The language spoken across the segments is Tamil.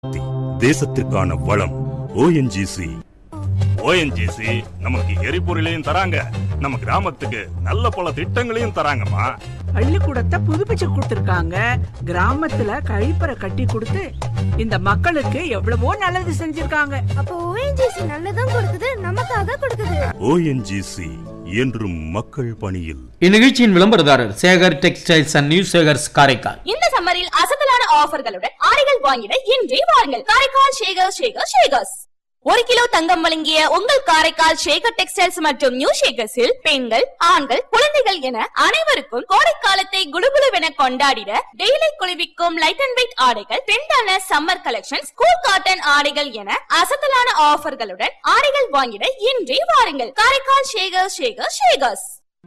தேசத்திற்கான வளம் ஓஎன்ஜிசி ஓஎன்ஜிசி நமக்கு எரிபொருளையும் தராங்க நம்ம கிராமத்துக்கு நல்ல பல திட்டங்களையும் தராங்கம்மா பள்ளிக்கூடத்தை புதுப்பிச்சு கொடுத்திருக்காங்க கிராமத்துல கழிப்பறை கட்டி கொடுத்து இந்த மக்களுக்கு எவ்வளவோ நல்லது செஞ்சிருக்காங்க அப்போ ஓஎன்ஜிசி நல்லதும் கொடுக்குது நமக்காக கொடுக்குது ஓஎன்ஜிசி என்றும் மக்கள் பணியில் இந்நிகழ்ச்சியின் விளம்பரதாரர் Sekar textiles and new Sekars Karaikal இந்த சம்மரில் அசத்தலான ஆஃபர்களுடன் ஆடைகள் வாங்கிட இன்றே வாருங்கள் காரைக்கால் ஷேகர் ஷேகர் ஷேகர்ஸ் ஒரு கிலோ தங்கம் வழங்கிய உங்கள் காரைக்கால் ஷேகர் டெக்ஸ்டைல்ஸ் மற்றும் நியூ ஷேகர்ஸில் பெண்கள் ஆண்கள் குழந்தைகள் என அனைவருக்கும் கோடைக்காலத்தை குடுகுடுவென கொண்டாடிட டெய்லி குளிர்விக்கும் லைட் அண்ட் வெயிட் ஆடைகள் பெண்டான சம்மர் கலெக்ஷன் ஸ்கூல் காட்டன் ஆடைகள் என அசத்தலான ஆஃபர்களுடன் ஆடைகள் வாங்கிட இன்றே வாருங்கள் காரைக்கால் ஷேகர் ஷேகர் ஷேகர்ஸ்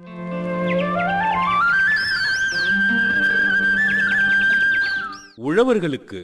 உழவர்களுக்கு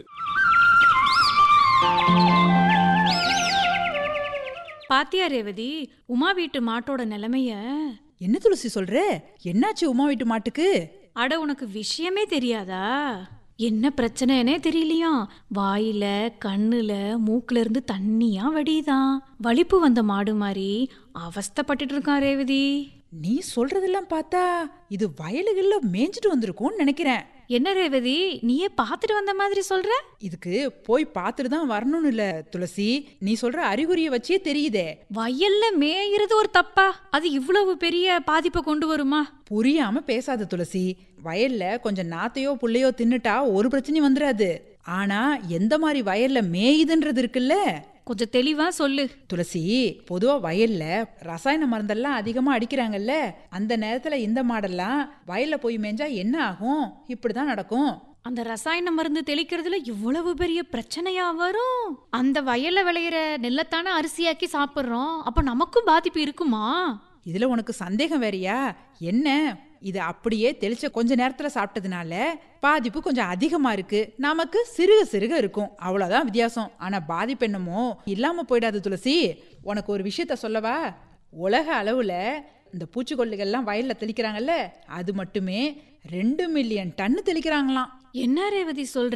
பாத்தியா ரேவதி உமா வீட்டு மாட்டோட நிலைமைய என்ன துளசி சொல்ற என்னாச்சு உமா வீட்டு மாட்டுக்கு அட உனக்கு விஷயமே தெரியாதா என்ன பிரச்சனைனே தெரியலையா வாயில கண்ணுல மூக்குல இருந்து தண்ணியா வடியுதான் வலிப்பு வந்த மாடு மாதிரி அவஸ்தைப்பட்டுட்டு இருக்கான் ரேவதி நீ சொல்றதெல்லாம் பார்த்தா இது வயலுகள்ல மேய்ஞ்சிட்டு வந்திருக்கும்னு நினைக்கிறேன் என்ன ரேவதி நீயே பார்த்துட்டு வந்த மாதிரி சொல்ற இதுக்கு போய் பார்த்துட்டு தான் வரணும்னு இல்ல துளசி நீ சொல்ற அறிகுறிய வச்சே தெரியுதே வயல்ல மேயிறது ஒரு தப்பா அது இவ்வளவு பெரிய பாதிப்பை கொண்டு வருமா புரியாம பேசாத துளசி வயல்ல கொஞ்சம் நாத்தையோ புள்ளையோ தின்னுட்டா ஒரு பிரச்சனையும் வந்துடாது ஆனா எந்த மாதிரி வயல்ல மேயுதுன்றது இருக்குல்ல கொஞ்சம் தெளிவா சொல்லு துளசி பொதுவா வயல்ல ரசாயன மருந்தெல்லாம் அதிகமா அடிக்கிறாங்கல்ல அந்த நேரத்துல இந்த மாடெல்லாம் வயல்ல போய் மேய்ஞ்சா என்ன ஆகும் இப்படிதான் நடக்கும் அந்த ரசாயன மருந்து தெளிக்கிறதுல இவ்வளவு பெரிய பிரச்சனையா வரும் அந்த வயல்ல விளையிற நெல்லத்தான அரிசியாக்கி சாப்பிடுறோம் அப்ப நமக்கும் பாதிப்பு இருக்குமா இதுல உனக்கு சந்தேகம் வேறயா என்ன இது அப்படியே தெளிச்ச கொஞ்ச நேரத்துல சாப்பிட்டதுனால பாதிப்பு கொஞ்சம் அதிகமா இருக்கு நமக்கு சிறுக சிறுக இருக்கும் அவ்வளவுதான் வித்தியாசம் ஆனா பாதிப்பு என்னமோ இல்லாம போயிடாது துளசி உனக்கு ஒரு விஷயத்த சொல்லவா உலக அளவுல இந்த பூச்சிக்கொல்லிகள்லாம் வயல்ல தெளிக்கிறாங்கல்ல அது மட்டுமே ரெண்டு மில்லியன் டன்னு தெளிக்கிறாங்களாம் என்ன ரேவதி சொல்ற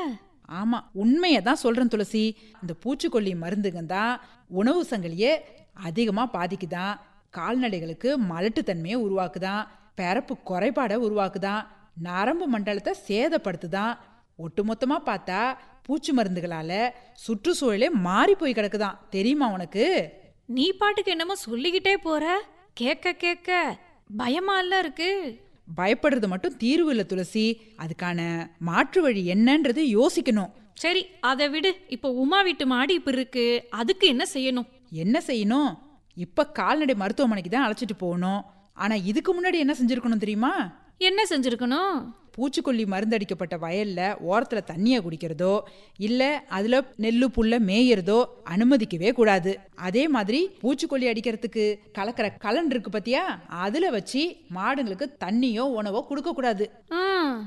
ஆமா உண்மையை தான் சொல்றேன் துளசி இந்த பூச்சிக்கொல்லி மருந்துங்க தான் உணவு சங்கிலியே அதிகமா பாதிக்குதான் கால்நடைகளுக்கு மலட்டுத்தன்மையை உருவாக்குதான் பிறப்பு குறைபாடை உருவாக்குதான் நரம்பு மண்டலத்தை சேதப்படுத்துதான் ஒட்டுமொத்தமா பார்த்தா பூச்சி மருந்துகளால சுற்றுச்சூழலே மாறி போய் கிடக்குதாம் தெரியுமா உனக்கு நீ பாட்டுக்கு என்னமோ சொல்லிக்கிட்டே போற கேட்க கேட்க பயமா இல்ல இருக்கு பயப்படுறது மட்டும் தீர்வு இல்லை துளசி அதுக்கான மாற்று வழி என்னன்றது யோசிக்கணும் சரி அதை விடு இப்போ உமா வீட்டு மாடி இப்ப இருக்கு அதுக்கு என்ன செய்யணும் என்ன செய்யணும் இப்ப கால்நடை மருத்துவமனைக்கு தான் அழைச்சிட்டு போகணும் ஆனா இதுக்கு முன்னாடி என்ன செஞ்சிருக்கணும் தெரியுமா என்ன செஞ்சிருக்கணும் பூச்சிக்கொல்லி மருந்தடிக்கப்பட்ட வயல்ல ஓரத்துல தண்ணிய குடிக்கிறதோ இல்ல அதுல நெல்லு புல்ல மேயறதோ அனுமதிக்கவே கூடாது அதே மாதிரி பூச்சிக்கொல்லி அடிக்கிறதுக்கு கலக்கிற கலன் இருக்கு பத்தியா அதுல வச்சு மாடுங்களுக்கு தண்ணியோ உணவோ கொடுக்க கூடாது ஆ,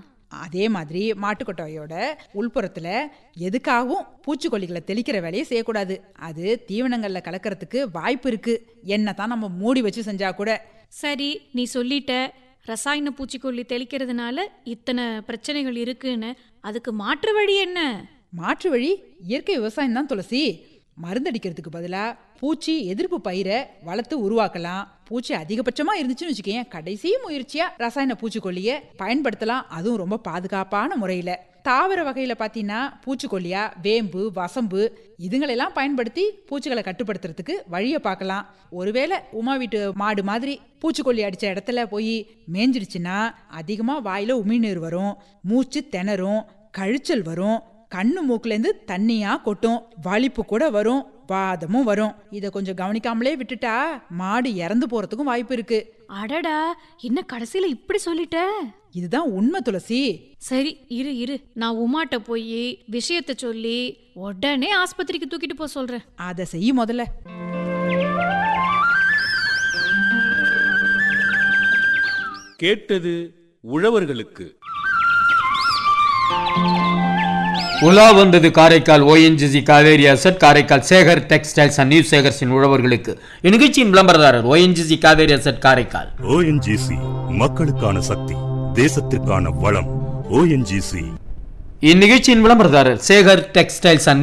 அதே மாதிரி மாட்டுக்கொட்டாயோட உள்புறத்துல எதுக்காகவும் பூச்சிக்கொல்லிகளை தெளிக்கிற வேலையை செய்யக்கூடாது அது தீவனங்கள்ல கலக்கறதுக்கு வாய்ப்பு இருக்கு என்னதான் நம்ம மூடி வச்சு செஞ்சா கூட சரி நீ சொல்லிட்ட ரசாயன பூச்சிக்கொல்லி தெளிக்கிறதுனால இத்தனை பிரச்சனைகள் இருக்குன்னு அதுக்கு மாற்று வழி என்ன மாற்று வழி இயற்கை விவசாயம் தான் துளசி மருந்தடிக்கிறதுக்கு பதிலா பூச்சி எதிர்ப்பு பயிரை வளர்த்து உருவாக்கலாம் பூச்சி அதிகபட்சமா இருந்துச்சுன்னு வச்சுக்கேன் கடைசி முயற்சியா ரசாயன பூச்சிக்கொல்லியை பயன்படுத்தலாம் அதுவும் ரொம்ப பாதுகாப்பான முறையில தாவர வகையில பாத்தீங்கன்னா பூச்சிக்கொல்லியா வேம்பு வசம்பு இதுங்களெல்லாம் பயன்படுத்தி பூச்சிகளை கட்டுப்படுத்துறதுக்கு வழியை பார்க்கலாம் ஒருவேளை உமா வீட்டு மாடு மாதிரி பூச்சிக்கொல்லி அடிச்ச இடத்துல போய் மேய்ஞ்சிடுச்சுன்னா அதிகமா வாயில உமிழ்நீர் வரும் மூச்சு திணறும் கழிச்சல் வரும் கண்ணு மூக்குலேருந்து தண்ணியா கொட்டும் வலிப்பு கூட வரும் வாதமும் வரும் இத கொஞ்சம் கவனிக்காமலே விட்டுட்டா மாடு இறந்து போறதுக்கும் வாய்ப்பு இருக்கு அடடா என்ன கடைசியில இப்படி சொல்லிட்ட இதுதான் உண்மை துளசி சரி இரு இரு நான் உமாட்ட போய் விஷயத்த சொல்லி உடனே ஆஸ்பத்திரிக்கு தூக்கிட்டு போக சொல்றேன் அதை செய் முதல்ல கேட்டது உழவர்களுக்கு உலா வந்தது Karaikal ONGC Kaveri asset Karaikal Sekar textiles and new சேகர்ஸின் உழவர்களுக்கு இந்நிகழ்ச்சியின் விளம்பரதாரர் ONGC Kaveri asset Karaikal ONGC மக்களுக்கான சக்தி தேசத்திற்கான வளம் ஓஎன்ஜிசி இந்நிகழ்ச்சியின் விளம்பரதாரர் சேகர் டெக்ஸ்டைல்ஸ் அண்ட்